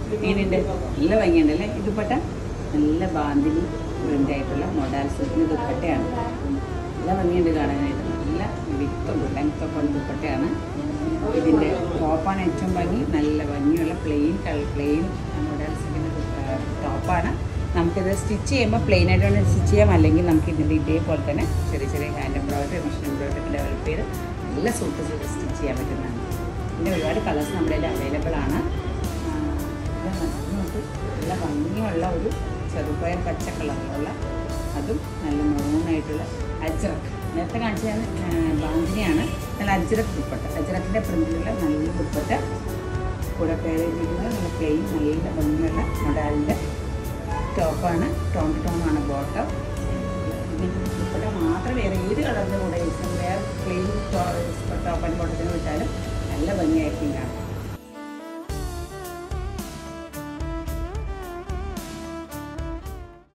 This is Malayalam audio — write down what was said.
എങ്ങനെയുണ്ട് നല്ല ഭംഗിയുണ്ടല്ലേ ഈ ദുപ്പട്ട നല്ല ബാന്തിനി പ്രിൻ്റ് ആയിട്ടുള്ള മൊഡാൽ സിൽക്കിന് ദുപ്പട്ടയാണ് നല്ല ഭംഗിയുണ്ട് കാണാനായിട്ട് നല്ല വിത്തുണ്ട് ലെങ്ത്തൊക്കെ ഉള്ള ദുപ്പട്ടയാണ് ഇതിൻ്റെ ടോപ്പാണ് ഏറ്റവും ഭംഗി നല്ല ഭംഗിയുള്ള പ്ലെയിൻ കളർ പ്ലെയിൻ മൊഡാൽ സിൽക്കിൻ്റെ ടോപ്പാണ് നമുക്കിത് സ്റ്റിച്ച് ചെയ്യുമ്പോൾ പ്ലെയിൻ ആയിട്ട് വേണമെങ്കിൽ സ്റ്റിച്ച് ചെയ്യാം അല്ലെങ്കിൽ നമുക്ക് ഇതിൻ്റെ ഇതേപോലെ തന്നെ ചെറിയ ചെറിയ ഹാൻഡ് എംബ്രോയിഡറി മെഷീൻ എംബ്രോയിഡറി ഒക്കെ ഡെവലപ്പ് ചെയ്ത് നല്ല സൂട്ട് ചെയ്ത് സ്റ്റിച്ച് ചെയ്യാൻ പറ്റുന്നതാണ് ഇതിൻ്റെ ഒരുപാട് കളേഴ്സ് നമ്മുടെ കയ്യിൽ അവൈലബിൾ ആണ് ആ, ഇത് നമുക്ക് നല്ല ഭംഗിയുള്ള ഒരു ചെറുപയർ പച്ച കളറിലുള്ള അതും നല്ല മെറൂണായിട്ടുള്ള അജ്രക്ക് നേരത്തെ കാണിച്ചത് ബാന്തിനിയാണ് നല്ല അജ്രക്ക് ദുപ്പട്ട അജ്രക്കിൻ്റെ പ്രിന്റിലുള്ള നല്ല ദുപ്പട്ട കൂടെ പേരിരിക്കുന്നത് നല്ല പ്ലെയിൻ നല്ല ഭംഗിയുള്ള മൊഡാലിൻ്റെ ടോപ്പാണ് ടോൺ ടോണാണ് ബോട്ടം ദുപ്പട്ട മാത്രം വേറെ ഏത് കളറിൻ്റെ കൂടെ യൂസ് ചെയ്യാം വേറെ പ്ലെയിൻ ടോപ്പ് ആൻഡ് ബോട്ടത്തിന് വിട്ടാലും നല്ല ഭംഗിയായിരിക്കും കാണാൻ